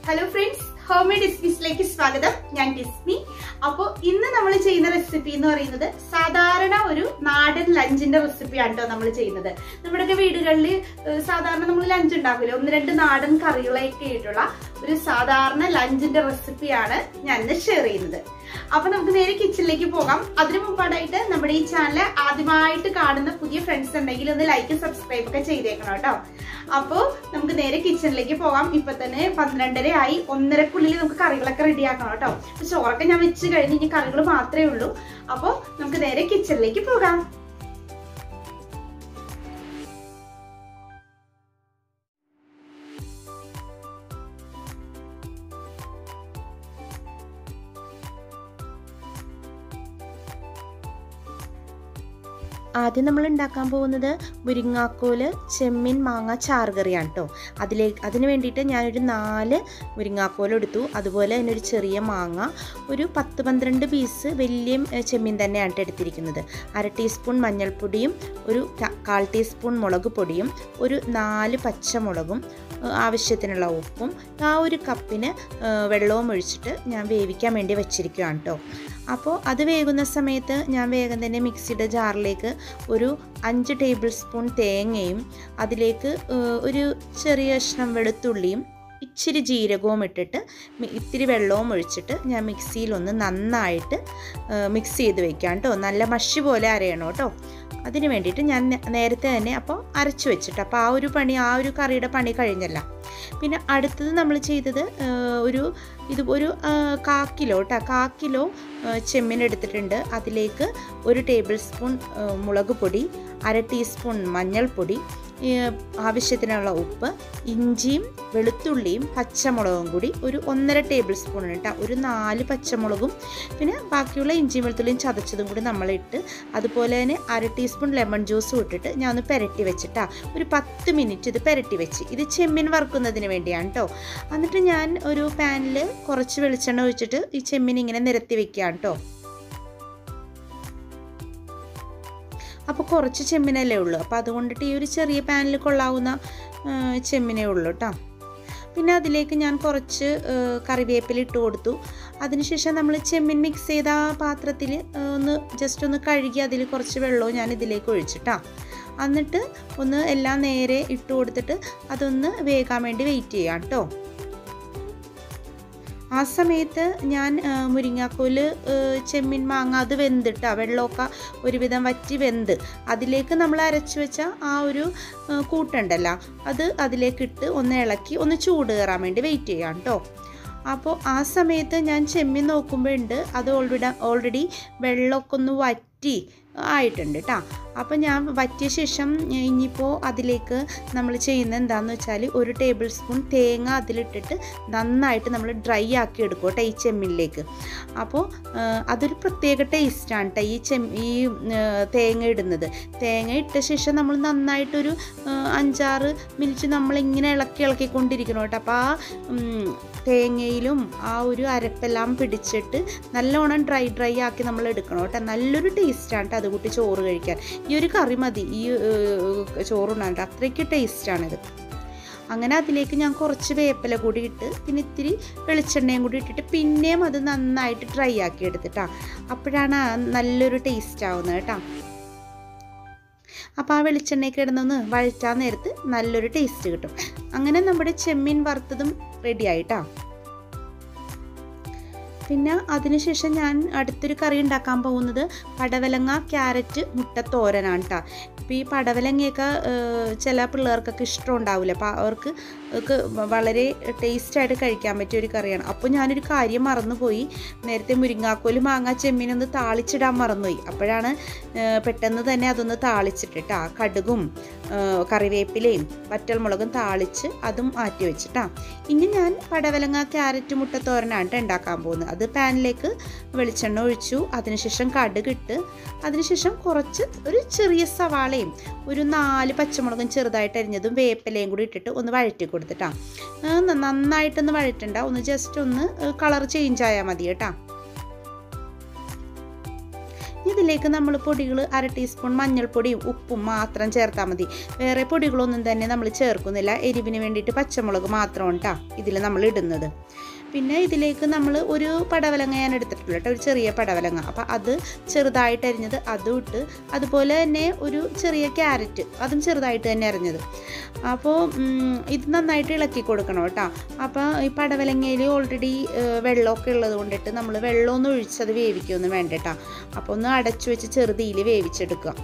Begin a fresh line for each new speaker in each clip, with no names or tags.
hello friends home made റെസിപ്പീസിലേക്ക് സ്വാഗതം ഞാൻ ടിസ്മി അപ്പോൾ ഇന്ന് നമ്മൾ ചെയ്യുന്ന റെസിപ്പി എന്ന് പറയുന്നത് സാധാരണ ഒരു നാടൻ ലഞ്ചിന്റെ റെസിപ്പിയാണ് കേട്ടോ നമ്മൾ ചെയ്യുന്നത് നമ്മുടെയൊക്കെ വീടുകളിൽ ഏഹ്, സാധാരണ നമ്മൾ ലഞ്ച് ഉണ്ടാക്കില്ല ഒന്ന് രണ്ട് നാടൻ കറികളൊക്കെ ആയിട്ടുള്ള ഒരു സാധാരണ ലഞ്ചിന്റെ റെസിപ്പിയാണ് ഞാൻ ഇന്ന് ഷെയർ ചെയ്യുന്നത് അപ്പൊ നമുക്ക് നേരെ കിച്ചണിലേക്ക് പോകാം അതിനു മുമ്പായിട്ട് നമ്മുടെ ഈ ചാനൽ ആദ്യമായിട്ട് കാണുന്ന പുതിയ ഫ്രണ്ട്സ് ഉണ്ടെങ്കിൽ ഒന്ന് ലൈക്ക് സബ്സ്ക്രൈബ് ഒക്കെ ചെയ്തേക്കണം കേട്ടോ അപ്പോ നമുക്ക് നേരെ കിച്ചണിലേക്ക് പോകാം ഇപ്പൊ തന്നെ പന്ത്രണ്ടര ആയി ഒന്നരക്കുള്ളിൽ നമുക്ക് കറികളൊക്കെ റെഡി ആക്കണം കേട്ടോ അപ്പൊ ചോറൊക്കെ ഞാൻ വെച്ച് കഴിഞ്ഞ് ഇനി കറികൾ മാത്രമേ ഉള്ളൂ അപ്പോ നമുക്ക് നേരെ കിച്ചണിലേക്ക് പോകാം
ആദ്യം നമ്മൾ ഉണ്ടാക്കാൻ പോകുന്നത് മുരിങ്ങാക്കോല് ചെമ്മീൻ മാങ്ങ ചാറുകറിയാണ് കേട്ടോ അതിലേക്ക് അതിന് വേണ്ടിയിട്ട് ഞാനൊരു നാല് മുരിങ്ങാക്കോൽ എടുത്തു അതുപോലെ തന്നെ ഒരു ചെറിയ മാങ്ങ ഒരു പത്ത് പന്ത്രണ്ട് പീസ് വലിയ ഏ, ചെമ്മീൻ തന്നെയാണ് ട്ടോ എടുത്തിരിക്കുന്നത് അര ടീസ്പൂൺ മഞ്ഞൾപ്പൊടിയും ഒരു ക- കാൽ ടീസ്പൂൺ മുളക് പൊടിയും ഒരു നാല് പച്ചമുളകും ഏ, ആവശ്യത്തിനുള്ള ഉപ്പും ആ ഒരു കപ്പിന് ഏ, വെള്ളവും ഒഴിച്ചിട്ട് ഞാൻ വേവിക്കാൻ വേണ്ടി വെച്ചിരിക്കുകയാണ് കേട്ടോ അപ്പോൾ അത് വേകുന്ന സമയത്ത് ഞാൻ വേഗം തന്നെ മിക്സിയുടെ ജാറിലേക്ക് ഒരു അഞ്ച് ടേബിൾ സ്പൂൺ തേങ്ങയും അതിലേക്ക് ഏഹ്, ഒരു ചെറിയ കഷ്ണം വെളുത്തുള്ളിയും ഇച്ചിരി ജീരകവും ഇട്ടിട്ട് മി- ഇത്തിരി വെള്ളവും ഒഴിച്ചിട്ട് ഞാൻ മിക്സിയിലൊന്ന് നന്നായിട്ട് ഏഹ്, മിക്സ് ചെയ്ത് വെക്കാം കേട്ടോ നല്ല മഷി പോലെ അരയണം കേട്ടോ അതിന് വേണ്ടിയിട്ട് ഞാൻ നേ- നേരത്തെ തന്നെ അപ്പോൾ അരച്ചു വെച്ചിട്ട് അപ്പോൾ ആ ഒരു പണി ആ ഒരു കറിയുടെ പണി കഴിഞ്ഞല്ല പിന്നെ അടുത്തത് നമ്മൾ ചെയ്തത് ഏഹ്, ഒരു ഇത് ഒരു ഏഹ്, കാ കിലോ കേട്ടോ കാ കിലോ ഏഹ്, ചെമ്മീൻ എടുത്തിട്ടുണ്ട് അതിലേക്ക് ഒരു ടേബിൾ സ്പൂൺ ഏഹ്, മുളക് പൊടി അര ടീസ്പൂൺ മഞ്ഞൾപ്പൊടി ഏഹ്, ആവശ്യത്തിനുള്ള ഉപ്പ് ഇഞ്ചിയും വെളുത്തുള്ളിയും പച്ചമുളകും കൂടി ഒരു ഒന്നര ടേബിൾ സ്പൂൺ കേട്ടോ ഒരു നാല് പച്ചമുളകും പിന്നെ ബാക്കിയുള്ള ഇഞ്ചിയും വെളുത്തുള്ളിയും ചതച്ചതും കൂടി നമ്മളിട്ട് അതുപോലെ തന്നെ അര ടീസ്പൂൺ ലെമൺ ജ്യൂസും ഇട്ടിട്ട് ഞാൻ ഒന്ന് പെരട്ടി വെച്ചിട്ടാ ഒരു പത്ത് മിനിറ്റ് ഇത് പെരട്ടി വെച്ച് ഇത് ചെമ്മീൻ വറുക്കുന്നതിന് വേണ്ടിയാണ് കേട്ടോ എന്നിട്ട് ഞാൻ ഒരു പാനിൽ കുറച്ച് വെളിച്ചെണ്ണ ഒഴിച്ചിട്ട് ഈ ചെമ്മീൻ ഇങ്ങനെ നിരത്തി വെക്കുകയാണ് കേട്ടോ അപ്പോൾ കുറച്ച് ചെമ്മീനല്ലേ ഉള്ളൂ അപ്പോൾ അതുകൊണ്ടിട്ട് ഈ ഒരു ചെറിയ പാനിൽ കൊള്ളാവുന്ന ആ, ചെമ്മീനേ ഉള്ളൂ കേട്ടോ പിന്നെ അതിലേക്ക് ഞാൻ കുറച്ച് ആ, കറിവേപ്പില ഇട്ട് കൊടുത്തു അതിനുശേഷം നമ്മൾ ചെമ്മീൻ മിക്സ് ചെയ്ത ആ പാത്രത്തിൽ ഒന്ന് ജസ്റ്റ് ഒന്ന് കഴുകി അതിൽ കുറച്ച് വെള്ളവും ഞാൻ ഇതിലേക്ക് ഒഴിച്ചിട്ടാ എന്നിട്ട് ഒന്ന് എല്ലാം നേരെ ഇട്ട് കൊടുത്തിട്ട് അതൊന്ന് വേകാൻ വേണ്ടി വെയിറ്റ് ചെയ്യാം കേട്ടോ ആ സമയത്ത് ഞാൻ ആ, മുരിങ്ങാക്കോല് ആ, ചെമ്മീൻ മാങ്ങ അത് വെന്തിട്ടാ വെള്ളമൊക്കെ ഒരുവിധം വറ്റി വെന്ത് അതിലേക്ക് നമ്മൾ അരച്ചു വെച്ച ആ ഒരു ആ, കൂട്ടുണ്ടല്ലോ അത് അതിലേക്കിട്ട് ഒന്ന് ഇളക്കി ഒന്ന് ചൂട് കയറാൻ വേണ്ടി വെയിറ്റ് ചെയ്യാം കേട്ടോ അപ്പോൾ ആ സമയത്ത് ഞാൻ ചെമ്മീൻ നോക്കുമ്പോൾ ഉണ്ട് അത് ഓൾറെഡി ഓൾറെഡി വെള്ളമൊക്കെ ഒന്ന് വറ്റി ആയിട്ടുണ്ട് കേട്ടോ അപ്പോൾ ഞാൻ വറ്റിയ ശേഷം ഇനിയിപ്പോൾ അതിലേക്ക് നമ്മൾ ചെയ്യുന്നത് എന്താണെന്ന് വെച്ചാൽ ഒരു ടേബിൾ സ്പൂൺ തേങ്ങ അതിലിട്ടിട്ട് നന്നായിട്ട് നമ്മൾ ഡ്രൈ ആക്കി എടുക്കും കേട്ടോ ഈ ചെമ്മീനിലേക്ക് അപ്പോൾ ആ, അതൊരു പ്രത്യേക ടേസ്റ്റാണ് കേട്ടോ ഈ ചെമ്മ ഈ ആ, തേങ്ങ ഇടുന്നത് തേങ്ങ ഇട്ട ശേഷം നമ്മൾ നന്നായിട്ടൊരു ആ, അഞ്ചാറ് മിനിറ്റ് നമ്മളിങ്ങനെ ഇളക്കി ഇളക്കിക്കൊണ്ടിരിക്കണം കേട്ടോ അപ്പോൾ ആ ഉം, തേങ്ങയിലും ആ ഒരു അരപ്പെല്ലാം പിടിച്ചിട്ട് നല്ലോണം ഡ്രൈ ഡ്രൈ ആക്കി നമ്മൾ എടുക്കണം കേട്ടോ നല്ലൊരു ടേസ്റ്റാണ് കേട്ടോ അത് കൂട്ടി ചോറ് കഴിക്കാൻ ഈ ഒരു കറി മതി ഈ ചോറുണ്ടാകട്ടെ അത്രയ്ക്ക് ടേസ്റ്റാണിത് അങ്ങനെ അതിലേക്ക് ഞാൻ കുറച്ച് വേപ്പില കൂടി ഇട്ട് പിന്നെ ഇത്തിരി വെളിച്ചെണ്ണയും കൂടി ഇട്ടിട്ട് പിന്നെയും അത് നന്നായിട്ട് ഡ്രൈ ആക്കി എടുത്തിട്ടാ അപ്പോഴാണ് ആ നല്ലൊരു ടേസ്റ്റ് ആവുന്നത് കേട്ടോ അപ്പോൾ ആ വെളിച്ചെണ്ണയൊക്കെ ഇടുന്നൊന്ന് വഴറ്റാൻ നേരത്ത് നല്ലൊരു ടേസ്റ്റ് കിട്ടും അങ്ങനെ നമ്മുടെ ചെമ്മീൻ വറുത്തതും റെഡി ആയിട്ടാ പിന്നെ അതിനുശേഷം ഞാൻ അടുത്തൊരു കറി ഉണ്ടാക്കാൻ പോകുന്നത് പടവലങ്ങ ക്യാരറ്റ് മുട്ടത്തോരനാണ് കേട്ടോ ഇപ്പോൾ ഈ പടവലങ്ങയൊക്കെ ഏഹ്, ചില പിള്ളേർക്കൊക്കെ ഇഷ്ടം ഉണ്ടാവില്ല അപ്പോൾ അവർക്ക് ഒക്കെ വളരെ ടേസ്റ്റായിട്ട് കഴിക്കാൻ പറ്റിയ ഒരു കറിയാണ് അപ്പോൾ ഞാനൊരു കാര്യം മറന്നുപോയി നേരത്തെ മുരിങ്ങാക്കോല് മാങ്ങ ചെമ്മീനൊന്ന് താളിച്ചിടാൻ മറന്നുപോയി അപ്പോഴാണ് ഏഹ്, പെട്ടെന്ന് തന്നെ അതൊന്ന് താളിച്ചിട്ടിട്ടാ കടുകും ഏഹ്, കറിവേപ്പിലയും വറ്റൽമുളകും താളിച്ച് അതും മാറ്റി വെച്ചിട്ടാ ഇനി ഞാൻ പടവലങ്ങ ക്യാരറ്റ് മുട്ടത്തോരനാണ് ട്ടോ ഉണ്ടാക്കാൻ പോകുന്നത് അത് പാനിലേക്ക് വെളിച്ചെണ്ണ ഒഴിച്ചു അതിനുശേഷം കടുക് ഇട്ട് അതിനുശേഷം കുറച്ച് ഒരു ചെറിയ സവാളയും ഒരു നാല് പച്ചമുളകും ചെറുതായിട്ട് അരിഞ്ഞതും വേപ്പിലയും കൂടി ഇട്ടിട്ട് ഒന്ന് വഴറ്റി കൊടുത്തിട്ടാ ആ, ന- നന്നായിട്ടൊന്ന് വഴറ്റണ്ട ഒന്ന് ജസ്റ്റ് ഒന്ന് കളർ ചേഞ്ച് ആയാൽ മതി കേട്ടാ ഈ ഇതിലേക്ക് നമ്മൾ പൊടികൾ അര ടീസ്പൂൺ മഞ്ഞൾപ്പൊടിയും ഉപ്പും മാത്രം ചേർത്താൽ മതി വേറെ പൊടികളൊന്നും തന്നെ നമ്മൾ ചേർക്കുന്നില്ല എരിവിന് വേണ്ടിയിട്ട് പച്ചമുളക് മാത്രമാണ് കേട്ടോ ഇതിൽ നമ്മൾ ഇടുന്നത് പിന്നെ ഇതിലേക്ക് നമ്മൾ ഒരു പടവലങ്ങ ഞാൻ എടുത്തിട്ടുള്ളൂ കേട്ടോ ഒരു ചെറിയ പടവലങ്ങ അപ്പം അത് ചെറുതായിട്ട് അരിഞ്ഞത് അതും ഇട്ട് അതുപോലെ തന്നെ ഒരു ചെറിയ ക്യാരറ്റ് അതും ചെറുതായിട്ട് തന്നെ അരിഞ്ഞത് അപ്പോൾ ഇത് നന്നായിട്ട് ഇളക്കി കൊടുക്കണം കേട്ടോ അപ്പോൾ ഈ പടവലങ്ങയിൽ ഓൾറെഡി വെള്ളമൊക്കെ ഉള്ളത് കൊണ്ടിട്ട് നമ്മൾ വെള്ളമൊന്നും ഒഴിച്ചത് വേവിക്കൊന്നും വേണ്ട കേട്ടോ അപ്പോൾ ഒന്ന് അടച്ചു വെച്ച് ചെറുതീയിൽ വേവിച്ചെടുക്കുക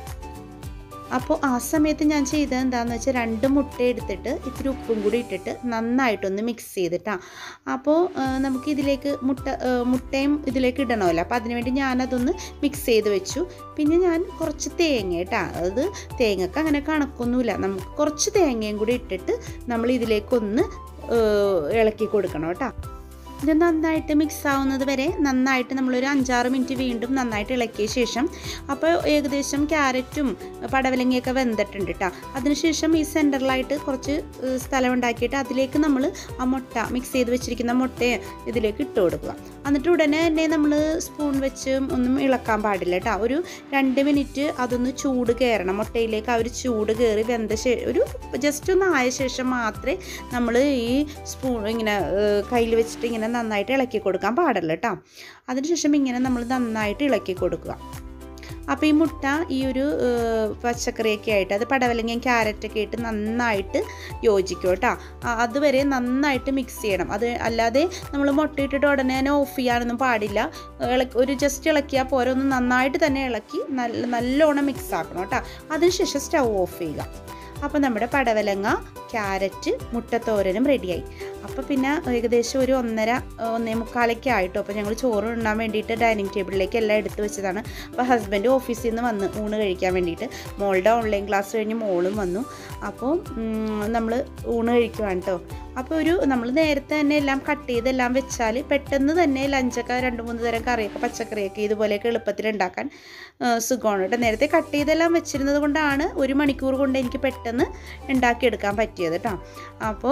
അപ്പോൾ ആ സമയത്ത് ഞാൻ ചെയ്തത് എന്താണെന്ന് വെച്ചാൽ രണ്ട് മുട്ട എടുത്തിട്ട് ഇത്തിരി ഉപ്പും കൂടി ഇട്ടിട്ട് നന്നായിട്ടൊന്ന് മിക്സ് ചെയ്തിട്ടാണ് അപ്പോൾ നമുക്ക് ഇതിലേക്ക് മുട്ട ആ, മുട്ടയും ഇതിലേക്ക് ഇടണമല്ലോ അപ്പോൾ അതിനുവേണ്ടി ഞാനതൊന്ന് മിക്സ് ചെയ്ത് വെച്ചു പിന്നെ ഞാൻ കുറച്ച് തേങ്ങ കേട്ടോ അത് തേങ്ങക്ക് അങ്ങനെ കണക്കൊന്നുമില്ല നമുക്ക് കുറച്ച് തേങ്ങയും കൂടി ഇട്ടിട്ട് നമ്മൾ ഇതിലേക്കൊന്ന് ആ, ഇളക്കി കൊടുക്കണം കേട്ടോ ഇത് നന്നായിട്ട് മിക്സ് ആവുന്നത് വരെ നന്നായിട്ട് നമ്മളൊരു അഞ്ചാറ് മിനിറ്റ് വീണ്ടും നന്നായിട്ട് ഇളക്കിയ ശേഷം അപ്പോൾ ഏകദേശം ക്യാരറ്റും പടവലങ്ങയൊക്കെ വെന്തിട്ടുണ്ട് കേട്ടോ അതിനുശേഷം ഈ സെൻറ്ററിലായിട്ട് കുറച്ച് ഏഹ്, സ്ഥലം ഉണ്ടാക്കിയിട്ട് അതിലേക്ക് നമ്മൾ ആ മുട്ട മിക്സ് ചെയ്ത് വെച്ചിരിക്കുന്ന മുട്ടയെ ഇതിലേക്ക് ഇട്ട് കൊടുക്കുക എന്നിട്ട് ഉടനെ തന്നെ നമ്മൾ സ്പൂൺ വെച്ച് ഒന്നും ഇളക്കാൻ പാടില്ല കേട്ടോ ഒരു രണ്ട് മിനിറ്റ് അതൊന്ന് ചൂട് കയറണം മുട്ടയിലേക്ക് ആ ഒരു ചൂട് കയറി വെന്ത ശേ ഒരു ജസ്റ്റ് ഒന്ന് ആയ ശേഷം മാത്രമേ നമ്മൾ ഈ സ്പൂൺ ഇങ്ങനെ കയ്യിൽ വെച്ചിട്ട് ഇങ്ങനെ നന്നായിട്ട് ഇളക്കി കൊടുക്കാൻ പാടില്ല കേട്ടോ അതിനുശേഷം ഇങ്ങനെ നമ്മൾ നന്നായിട്ട് ഇളക്കി കൊടുക്കുക അപ്പോൾ ഈ മുട്ട ഈ ഒരു ഏഹ്, പച്ചക്കറിയൊക്കെ ആയിട്ട് അത് പടവലങ്ങയും ക്യാരറ്റൊക്കെ ആയിട്ട് നന്നായിട്ട് യോജിക്കും കേട്ടോ ആ, അതുവരെ നന്നായിട്ട് മിക്സ് ചെയ്യണം അത് അല്ലാതെ നമ്മൾ മുട്ടയിട്ടിട്ട് ഉടനെ തന്നെ ഓഫ് ചെയ്യാനൊന്നും പാടില്ല ഇളക്കി ഒരു ജസ്റ്റ് ഇളക്കിയാൽ പോരെ ഒന്ന് നന്നായിട്ട് തന്നെ ഇളക്കി നല്ല നല്ലോണം മിക്സ് ആക്കണം കേട്ടോ അതിനുശേഷം സ്റ്റൗ ഓഫ് ചെയ്യുക അപ്പോൾ നമ്മുടെ പടവലങ്ങ ക്യാരറ്റ് മുട്ടത്തോരനും റെഡിയായി അപ്പോൾ പിന്നെ ഏകദേശം ഒരു ഒന്നര ഒന്നേ മുക്കാലൊക്കെ ആയിട്ടോ അപ്പോൾ ഞങ്ങൾ ചോറ് ഉണ്ണാൻ വേണ്ടിയിട്ട് ഡൈനിങ് ടേബിളിലേക്ക് എല്ലാം എടുത്ത് വെച്ചതാണ് അപ്പോൾ ഹസ്ബൻഡ് ഓഫീസിൽ നിന്ന് വന്ന് ഊണ് കഴിക്കാൻ വേണ്ടിയിട്ട് മോളുടെ ഓൺലൈൻ ക്ലാസ് കഴിഞ്ഞ് മോളും വന്നു അപ്പോൾ നമ്മൾ ഊണ് കഴിക്കുവാണ് കേട്ടോ അപ്പോൾ ഒരു നമ്മൾ നേരത്തെ തന്നെ എല്ലാം കട്ട് ചെയ്തെല്ലാം വെച്ചാൽ പെട്ടെന്ന് തന്നെ ലഞ്ചൊക്കെ രണ്ട് മൂന്ന് തരം കറിയൊക്കെ പച്ചക്കറിയൊക്കെ ഇതുപോലെയൊക്കെ എളുപ്പത്തിൽ ഉണ്ടാക്കാൻ ആ, സുഖമാണ് കേട്ടോ നേരത്തെ കട്ട് ചെയ്തെല്ലാം വെച്ചിരുന്നത് കൊണ്ടാണ് ഒരു മണിക്കൂർ കൊണ്ട് എനിക്ക് പെട്ടെന്ന് ഉണ്ടാക്കിയെടുക്കാൻ പറ്റിയത് കേട്ടോ അപ്പോൾ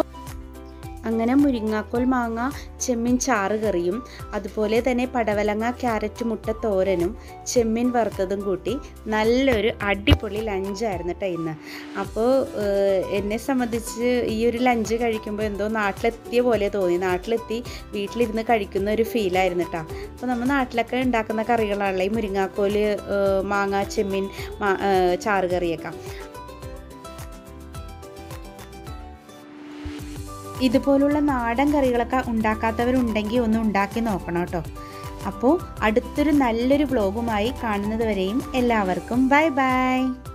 അങ്ങനെ മുരിങ്ങാക്കോൽ മാങ്ങ ചെമ്മീൻ ചാറ് കറിയും അതുപോലെ തന്നെ പടവലങ്ങ ക്യാരറ്റ് മുട്ട തോരനും ചെമ്മീൻ വറുത്തതും കൂട്ടി നല്ലൊരു അടിപൊളി ലഞ്ചായിരുന്നു കേട്ടോ ഇന്ന് അപ്പോൾ ഏഹ്, എന്നെ സംബന്ധിച്ച് ഈ ഒരു ലഞ്ച് കഴിക്കുമ്പോൾ എന്തോ നാട്ടിലെത്തിയ പോലെ തോന്നി നാട്ടിലെത്തി വീട്ടിലിരുന്ന് കഴിക്കുന്ന ഒരു ഫീലായിരുന്നു കേട്ടോ അപ്പോൾ നമ്മൾ നാട്ടിലൊക്കെ ഉണ്ടാക്കുന്ന കറികളാണല്ലോ ഈ മുരിങ്ങാക്കോല് ഏഹ്, മാങ്ങ ചെമ്മീൻ മാ- ഏഹ്, ചാറ് കറിയൊക്കെ ഇതുപോലുള്ള നാടൻ കറികളൊക്കെ ഉണ്ടാക്കാത്തവരുണ്ടെങ്കിൽ ഒന്ന് ഉണ്ടാക്കി നോക്കണം കേട്ടോ അപ്പോൾ അടുത്തൊരു നല്ലൊരു വ്ലോഗുമായി കാണുന്നത് വരെയും എല്ലാവർക്കും ബൈ ബൈ